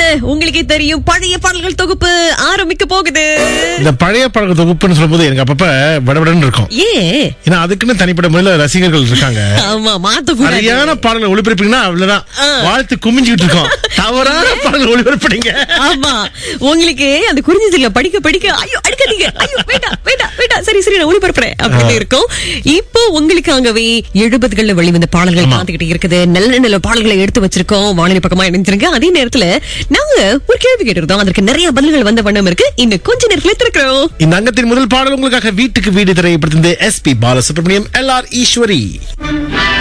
உங்களுக்கே தெரியும் பழைய பாடல்கள் தொகுப்பு ஆரம்பிக்க போகுது இந்த பழைய பழக்க தொகுப்புன்னு சொல்லும்போது எனக்கு அப்பப்ப விடவிடன்னு இருக்கும் ஏ ஏன்னா அதுக்குன்னு தனிப்பட்ட முறையில ரசிகர்கள் இருக்காங்க ஆமா மாத்த கூடாது சரியான பாடலை ஒளிபரப்பீங்கன்னா அவ்வளவுதான் ஆ. வாழ்த்து குமிஞ்சுக்கிட்டு இருக்கோம் தவறான பாடலை ஒளிபரப்புறீங்க ஆமா உங்களுக்கு அந்த குறிஞ்சில படிக்க படிக்க ஐயோ அடிக்காதீங்க ஐயோ வேண்டாம் வேண்டாம் வேண்டாம் சரி சரி நான் ஒளிபரப்புறேன் அப்படின்னு இருக்கும் இப்போ உங்களுக்காகவே எழுபதுகள்ல வெளிவந்த பாடல்கள் காத்துக்கிட்டு இருக்குது நல்ல நல்ல பாடல்களை எடுத்து வச்சிருக்கோம் வானொலி பக்கமா இணைஞ்சிருங்க அதே நேரத்துல நாங்க ஒரு கேள்வி கேட்டிருந்தோம் அதற்கு நிறைய பதில்கள் வந்த வண்ணம் இருக்கு இன்னும் கொஞ்ச நேரத்துல திறக்கிறோம் இந்த அங்கத்தின் முதல் பாடல் உங்களுக்காக வீட்டுக்கு வீடு திரைப்படத்திலிருந்து S P Balasubrahmanyam L R Eswari